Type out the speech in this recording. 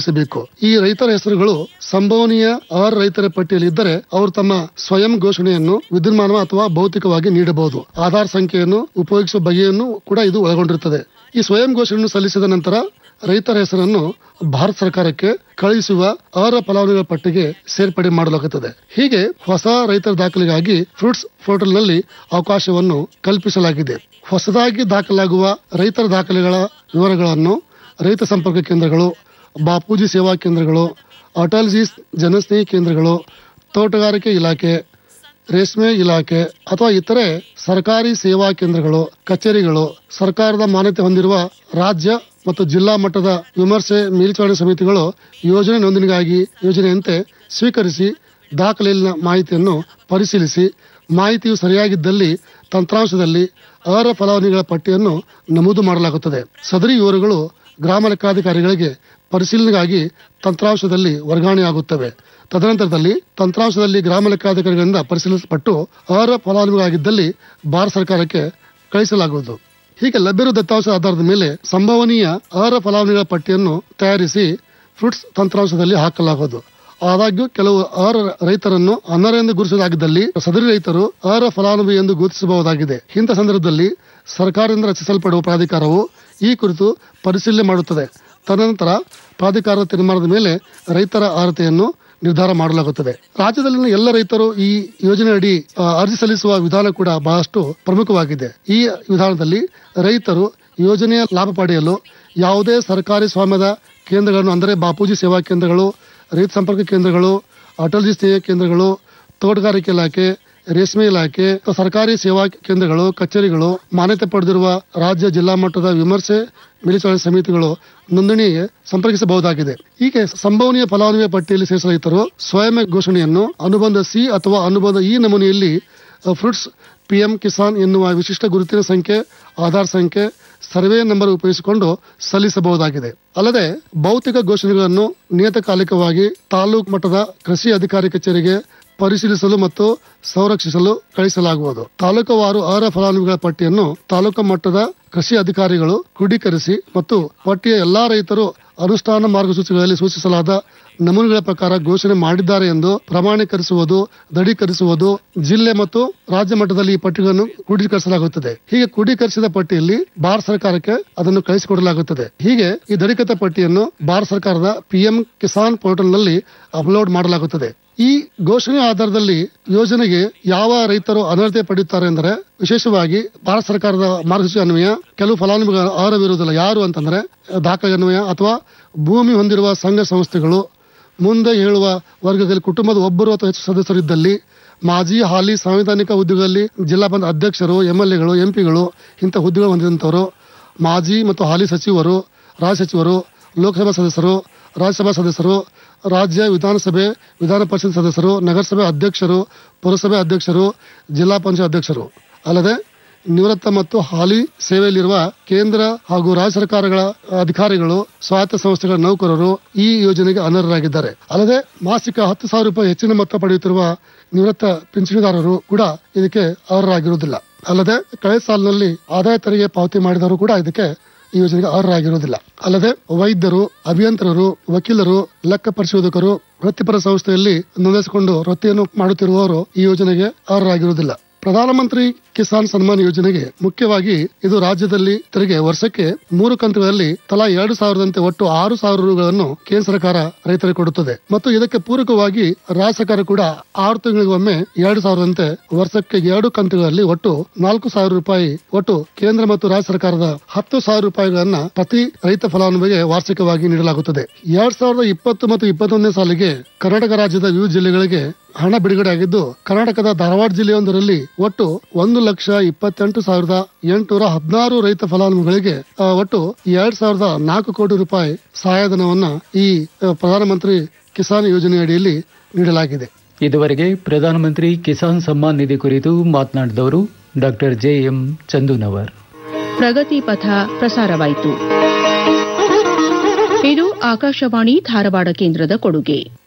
ನಮೂದಿಸಬೇಕು ಈ ರೈತರ ಹೆಸರುಗಳು ಸಂಭವನೀಯ ಆರು ರೈತರ ಪಟ್ಟಿಯಲ್ಲಿ ಇದ್ದರೆ ಅವರು ತಮ್ಮ ಸ್ವಯಂ ಘೋಷಣೆಯನ್ನು ವಿದ್ಯುನ್ಮಾನ ಅಥವಾ ಭೌತಿಕವಾಗಿ ನೀಡಬಹುದು ಆಧಾರ್ ಸಂಖ್ಯೆಯನ್ನು ಉಪಯೋಗಿಸುವ ಬಗೆಯನ್ನು ಕೂಡ ಇದು ಒಳಗೊಂಡಿರುತ್ತದೆ ಈ ಸ್ವಯಂ ಘೋಷಣೆಯನ್ನು ಸಲ್ಲಿಸಿದ ನಂತರ ರೈತರ ಹೆಸರನ್ನು ಭಾರತ ಸರ್ಕಾರಕ್ಕೆ ಕಳುಹಿಸುವ ಅರ್ಹ ಫಲಾನುಭವಿಗಳ ಪಟ್ಟಿಗೆ ಸೇರ್ಪಡೆ ಮಾಡಲಾಗುತ್ತದೆ ಹೀಗೆ ಹೊಸ ರೈತರ ದಾಖಲೆಗಾಗಿ ಫ್ರೂಟ್ಸ್ ಪೋರ್ಟಲ್ನಲ್ಲಿ ಅವಕಾಶವನ್ನು ಕಲ್ಪಿಸಲಾಗಿದೆ ಹೊಸದಾಗಿ ದಾಖಲಾಗುವ ರೈತರ ದಾಖಲೆಗಳ ವಿವರಗಳನ್ನು ರೈತ ಸಂಪರ್ಕ ಕೇಂದ್ರಗಳು ಬಾಪೂಜಿ ಸೇವಾ ಕೇಂದ್ರಗಳು ಅಟಲ್ಜಿ ಜನಸ್ನೇಹಿ ಕೇಂದ್ರಗಳು ತೋಟಗಾರಿಕೆ ಇಲಾಖೆ ರೇಷ್ಮೆ ಇಲಾಖೆ ಅಥವಾ ಇತರೆ ಸರ್ಕಾರಿ ಸೇವಾ ಕೇಂದ್ರಗಳು ಕಚೇರಿಗಳು ಸರ್ಕಾರದ ಮಾನ್ಯತೆ ಹೊಂದಿರುವ ರಾಜ್ಯ ಮತ್ತು ಜಿಲ್ಲಾ ಮಟ್ಟದ ವಿಮರ್ಶೆ ಮೇಲ್ವಿಚಾರಣೆ ಸಮಿತಿಗಳು ಯೋಜನೆ ನೋಂದಣಿಗಾಗಿ ಯೋಜನೆಯಂತೆ ಸ್ವೀಕರಿಸಿ ದಾಖಲೆಯಲ್ಲಿನ ಮಾಹಿತಿಯನ್ನು ಪರಿಶೀಲಿಸಿ ಮಾಹಿತಿಯು ಸರಿಯಾಗಿದ್ದಲ್ಲಿ ತಂತ್ರಾಂಶದಲ್ಲಿ ಅರ್ಹ ಫಲಾನುಭವಿಗಳ ಪಟ್ಟಿಯನ್ನು ನಮೂದು ಮಾಡಲಾಗುತ್ತದೆ ಸದರಿ ವಿವರಗಳು ಗ್ರಾಮ ಲೆಕ್ಕಾಧಿಕಾರಿಗಳಿಗೆ ಪರಿಶೀಲನೆಗಾಗಿ ತಂತ್ರಾಂಶದಲ್ಲಿ ವರ್ಗಾವಣೆಯಾಗುತ್ತವೆ ತದನಂತರದಲ್ಲಿ ತಂತ್ರಾಂಶದಲ್ಲಿ ಗ್ರಾಮ ಲೆಕ್ಕಾಧಿಕಾರಿಗಳಿಂದ ಪರಿಶೀಲಿಸಲ್ಪಟ್ಟು ಅರ್ಹ ಫಲಾನುಭವಿಯಾಗಿದ್ದಲ್ಲಿ ಭಾರತ ಸರ್ಕಾರಕ್ಕೆ ಕಳಿಸಲಾಗುವುದು ಹೀಗೆ ಲಭ್ಯವಿರುವ ದತ್ತಾಂಶದ ಆಧಾರದ ಮೇಲೆ ಸಂಭವನೀಯ ಅರ್ಹ ಫಲಾನುಭವಿಗಳ ಪಟ್ಟಿಯನ್ನು ತಯಾರಿಸಿ ಫ್ರೂಟ್ಸ್ ತಂತ್ರಾಂಶದಲ್ಲಿ ಹಾಕಲಾಗುವುದು ಆದಾಗ್ಯೂ ಕೆಲವು ಅರ್ಹ ರೈತರನ್ನು ಅನರ್ಹರೆಂದು ಗುರುತಿಸಲಾಗಿದ್ದಲ್ಲಿ ಸದರಿ ರೈತರು ಅರ್ಹ ಫಲಾನುಭವಿ ಎಂದು ಗುರುತಿಸಬಹುದಾಗಿದೆ ಇಂಥ ಸಂದರ್ಭದಲ್ಲಿ ಸರ್ಕಾರದಿಂದ ರಚಿಸಲ್ಪಡುವ ಪ್ರಾಧಿಕಾರವು ಈ ಕುರಿತು ಪರಿಶೀಲನೆ ಮಾಡುತ್ತದೆ ತದನಂತರ ಪ್ರಾಧಿಕಾರದ ತೀರ್ಮಾನದ ಮೇಲೆ ರೈತರ ಅರ್ಹತೆಯನ್ನು ನಿರ್ಧಾರ ಮಾಡಲಾಗುತ್ತದೆ ರಾಜ್ಯದಲ್ಲಿನ ಎಲ್ಲ ರೈತರು ಈ ಯೋಜನೆ ಅಡಿ ಆ, ಅರ್ಜಿ ಸಲ್ಲಿಸುವ ವಿಧಾನ ಕೂಡ ಬಹಳಷ್ಟು ಪ್ರಮುಖವಾಗಿದೆ ಈ ವಿಧಾನದಲ್ಲಿ ರೈತರು ಯೋಜನೆಯ ಲಾಭ ಪಡೆಯಲು ಯಾವುದೇ ಸರ್ಕಾರಿ ಸ್ವಾಮ್ಯದ ಕೇಂದ್ರಗಳನ್ನು ಅಂದರೆ ಬಾಪೂಜಿ ಸೇವಾ ಕೇಂದ್ರಗಳು ರೈತ ಸಂಪರ್ಕ ಕೇಂದ್ರಗಳು ಅಟಲ್ಜಿ ಸೇವಾ ಕೇಂದ್ರಗಳು ತೋಟಗಾರಿಕೆ ಇಲಾಖೆ ರೇಷ್ಮೆ ಇಲಾಖೆ ಅಥವಾ ಸರ್ಕಾರಿ ಸೇವಾ ಕೇಂದ್ರಗಳು ಕಚೇರಿಗಳು ಮಾನ್ಯತೆ ಪಡೆದಿರುವ ರಾಜ್ಯ ಜಿಲ್ಲಾ ಮಟ್ಟದ ವಿಮರ್ಶೆ ಮೇಲ್ವಿಚಾರಣೆ ಸಮಿತಿಗಳು ನೋಂದಣಿಗೆ ಸಂಪರ್ಕಿಸಬಹುದಾಗಿದೆ ಹೀಗೆ ಸಂಭವನೀಯ ಫಲಾನುಭವಿ ಪಟ್ಟಿಯಲ್ಲಿ ಸೇರಿಸಿದ ರೈತರು ಸ್ವಯಂ ಘೋಷಣೆಯನ್ನು ಅನುಬಂಧ ಸಿ ಅಥವಾ ಅನುಬಂಧ ಈ ನಮೂನೆಯಲ್ಲಿ ಫ್ರೂಟ್ಸ್ ಪಿಎಂ ಕಿಸಾನ್ ಎನ್ನುವ ವಿಶಿಷ್ಟ ಗುರುತಿನ ಸಂಖ್ಯೆ ಆಧಾರ್ ಸಂಖ್ಯೆ ಸರ್ವೆ ನಂಬರ್ ಉಪಯೋಗಿಸಿಕೊಂಡು ಸಲ್ಲಿಸಬಹುದಾಗಿದೆ ಅಲ್ಲದೆ ಭೌತಿಕ ಘೋಷಣೆಗಳನ್ನು ನಿಯತಕಾಲಿಕವಾಗಿ ತಾಲೂಕು ಮಟ್ಟದ ಕೃಷಿ ಅಧಿಕಾರಿ ಕಚೇರಿಗೆ ಪರಿಶೀಲಿಸಲು ಮತ್ತು ಸಂರಕ್ಷಿಸಲು ಕಳಿಸಲಾಗುವುದು ತಾಲೂಕುವಾರು ಅರ್ಹ ಫಲಾನುಭವಿಗಳ ಪಟ್ಟಿಯನ್ನು ತಾಲೂಕು ಮಟ್ಟದ ಕೃಷಿ ಅಧಿಕಾರಿಗಳು ಕ್ರೋಢೀಕರಿಸಿ ಮತ್ತು ಪಟ್ಟಿಯ ಎಲ್ಲಾ ರೈತರು ಅನುಷ್ಠಾನ ಮಾರ್ಗಸೂಚಿಗಳಲ್ಲಿ ಸೂಚಿಸಲಾದ ನಮೂನೆಗಳ ಪ್ರಕಾರ ಘೋಷಣೆ ಮಾಡಿದ್ದಾರೆ ಎಂದು ಪ್ರಮಾಣೀಕರಿಸುವುದು ದೃಢೀಕರಿಸುವುದು ಜಿಲ್ಲೆ ಮತ್ತು ರಾಜ್ಯ ಮಟ್ಟದಲ್ಲಿ ಈ ಪಟ್ಟಿಗಳನ್ನು ಕ್ರೋಢೀಕರಿಸಲಾಗುತ್ತದೆ ಹೀಗೆ ಕ್ರೋಢೀಕರಿಸಿದ ಪಟ್ಟಿಯಲ್ಲಿ ಭಾರತ ಸರ್ಕಾರಕ್ಕೆ ಅದನ್ನು ಕಳಿಸಿಕೊಡಲಾಗುತ್ತದೆ ಹೀಗೆ ಈ ದೃಢೀಕೃತ ಪಟ್ಟಿಯನ್ನು ಭಾರತ ಸರ್ಕಾರದ ಪಿಎಂ ಕಿಸಾನ್ ಪೋರ್ಟಲ್ನಲ್ಲಿ ಅಪ್ಲೋಡ್ ಮಾಡಲಾಗುತ್ತದೆ ಈ ಘೋಷಣೆ ಆಧಾರದಲ್ಲಿ ಯೋಜನೆಗೆ ಯಾವ ರೈತರು ಅನರ್ಹತೆ ಪಡೆಯುತ್ತಾರೆ ಎಂದರೆ ವಿಶೇಷವಾಗಿ ಭಾರತ ಸರ್ಕಾರದ ಮಾರ್ಗಸೂಚಿ ಅನ್ವಯ ಕೆಲವು ಫಲಾನುಭವಿಗಳ ಅರ್ಹವಿರುವುದಿಲ್ಲ ಯಾರು ಅಂತಂದ್ರೆ ದಾಖಲೆ ಅನ್ವಯ ಅಥವಾ ಭೂಮಿ ಹೊಂದಿರುವ ಸಂಘ ಸಂಸ್ಥೆಗಳು ಮುಂದೆ ಹೇಳುವ ವರ್ಗದಲ್ಲಿ ಕುಟುಂಬದ ಒಬ್ಬರು ಅಥವಾ ಹೆಚ್ಚು ಸದಸ್ಯರಿದ್ದಲ್ಲಿ ಮಾಜಿ ಹಾಲಿ ಸಾಂವಿಧಾನಿಕ ಹುದ್ದೆಗಳಲ್ಲಿ ಜಿಲ್ಲಾ ಪಂಚಾಯತ್ ಅಧ್ಯಕ್ಷರು ಎಂಎಲ್ಎಗಳು ಎಂಪಿಗಳು ಇಂಥ ಹುದ್ದೆಗಳು ಹೊಂದಿದಂತವರು ಮಾಜಿ ಮತ್ತು ಹಾಲಿ ಸಚಿವರು ರಾಜ್ಯ ಸಚಿವರು ಲೋಕಸಭಾ ಸದಸ್ಯರು ರಾಜ್ಯಸಭಾ ಸದಸ್ಯರು ರಾಜ್ಯ ವಿಧಾನಸಭೆ ವಿಧಾನ ಪರಿಷತ್ ಸದಸ್ಯರು ನಗರಸಭೆ ಅಧ್ಯಕ್ಷರು ಪುರಸಭೆ ಅಧ್ಯಕ್ಷರು ಜಿಲ್ಲಾ ಪಂಚಾಯತ್ ಅಧ್ಯಕ್ಷರು ಅಲ್ಲದೆ ನಿವೃತ್ತ ಮತ್ತು ಹಾಲಿ ಸೇವೆಯಲ್ಲಿರುವ ಕೇಂದ್ರ ಹಾಗೂ ರಾಜ್ಯ ಸರ್ಕಾರಗಳ ಅಧಿಕಾರಿಗಳು ಸ್ವಾಯತ್ತ ಸಂಸ್ಥೆಗಳ ನೌಕರರು ಈ ಯೋಜನೆಗೆ ಅನರ್ಹರಾಗಿದ್ದಾರೆ ಅಲ್ಲದೆ ಮಾಸಿಕ ಹತ್ತು ಸಾವಿರ ರೂಪಾಯಿ ಹೆಚ್ಚಿನ ಮೊತ್ತ ಪಡೆಯುತ್ತಿರುವ ನಿವೃತ್ತ ಪಿಂಚಣಿದಾರರು ಕೂಡ ಇದಕ್ಕೆ ಅರ್ಹರಾಗಿರುವುದಿಲ್ಲ ಅಲ್ಲದೆ ಕಳೆದ ಸಾಲಿನಲ್ಲಿ ಆದಾಯ ತೆರಿಗೆ ಪಾವತಿ ಮಾಡಿದವರು ಕೂಡ ಇದಕ್ಕೆ ಈ ಯೋಜನೆಗೆ ಅರ್ಹರಾಗಿರುವುದಿಲ್ಲ ಅಲ್ಲದೆ ವೈದ್ಯರು ಅಭಿಯಂತರರು ವಕೀಲರು ಲೆಕ್ಕ ಪರಿಶೋಧಕರು ವೃತ್ತಿಪರ ಸಂಸ್ಥೆಯಲ್ಲಿ ನೋಂದಾಯಿಸಿಕೊಂಡು ವೃತ್ತಿಯನ್ನು ಮಾಡುತ್ತಿರುವವರು ಈ ಯೋಜನೆಗೆ ಅರ್ಹರಾಗಿರುವುದಿಲ್ಲ ಪ್ರಧಾನಮಂತ್ರಿ ಕಿಸಾನ್ ಸನ್ಮಾನ್ ಯೋಜನೆಗೆ ಮುಖ್ಯವಾಗಿ ಇದು ರಾಜ್ಯದಲ್ಲಿ ತೆರಿಗೆ ವರ್ಷಕ್ಕೆ ಮೂರು ಕಂತುಗಳಲ್ಲಿ ತಲಾ ಎರಡು ಸಾವಿರದಂತೆ ಒಟ್ಟು ಆರು ಸಾವಿರ ರೂಗಳನ್ನು ಕೇಂದ್ರ ಸರ್ಕಾರ ರೈತರಿಗೆ ಕೊಡುತ್ತದೆ ಮತ್ತು ಇದಕ್ಕೆ ಪೂರಕವಾಗಿ ರಾಜ್ಯ ಸರ್ಕಾರ ಕೂಡ ಆರು ತಿಂಗಳಿಗೊಮ್ಮೆ ಎರಡು ಸಾವಿರದಂತೆ ವರ್ಷಕ್ಕೆ ಎರಡು ಕಂತುಗಳಲ್ಲಿ ಒಟ್ಟು ನಾಲ್ಕು ಸಾವಿರ ರೂಪಾಯಿ ಒಟ್ಟು ಕೇಂದ್ರ ಮತ್ತು ರಾಜ್ಯ ಸರ್ಕಾರದ ಹತ್ತು ಸಾವಿರ ರೂಪಾಯಿಗಳನ್ನ ಪ್ರತಿ ರೈತ ಫಲಾನುಭವಿಗೆ ವಾರ್ಷಿಕವಾಗಿ ನೀಡಲಾಗುತ್ತದೆ ಎರಡ್ ಸಾವಿರದ ಇಪ್ಪತ್ತು ಮತ್ತು ಇಪ್ಪತ್ತೊಂದನೇ ಸಾಲಿಗೆ ಕರ್ನಾಟಕ ರಾಜ್ಯದ ವಿವಿಧ ಜಿಲ್ಲೆಗಳಿಗೆ ಹಣ ಬಿಡುಗಡೆ ಆಗಿದ್ದು ಕರ್ನಾಟಕದ ಧಾರವಾಡ ಜಿಲ್ಲೆಯೊಂದರಲ್ಲಿ ಒಟ್ಟು ಒಂದು ಲಕ್ಷ ಇಪ್ಪತ್ತೆಂಟು ಸಾವಿರದ ಎಂಟುನೂರ ಹದಿನಾರು ರೈತ ಫಲಾನುಭವಿಗಳಿಗೆ ಆ, ಒಟ್ಟು ಎರಡ್ ಸಾವಿರದ ನಾಲ್ಕು ಕೋಟಿ ರೂಪಾಯಿ ಸಹಾಯಧನವನ್ನ ಈ ಆ, ಪ್ರಧಾನಮಂತ್ರಿ ಕಿಸಾನ್ ಯೋಜನೆ ಅಡಿಯಲ್ಲಿ ನೀಡಲಾಗಿದೆ ಇದುವರೆಗೆ ಪ್ರಧಾನಮಂತ್ರಿ ಕಿಸಾನ್ ಸಮ್ಮಾನ್ ನಿಧಿ ಕುರಿತು ಮಾತನಾಡಿದವರು doctor J M Chandunavar Pragati Patha ಪ್ರಸಾರವಾಯಿತು ಇದು ಆಕಾಶವಾಣಿ ಧಾರವಾಡ ಕೇಂದ್ರದ ಕೊಡುಗೆ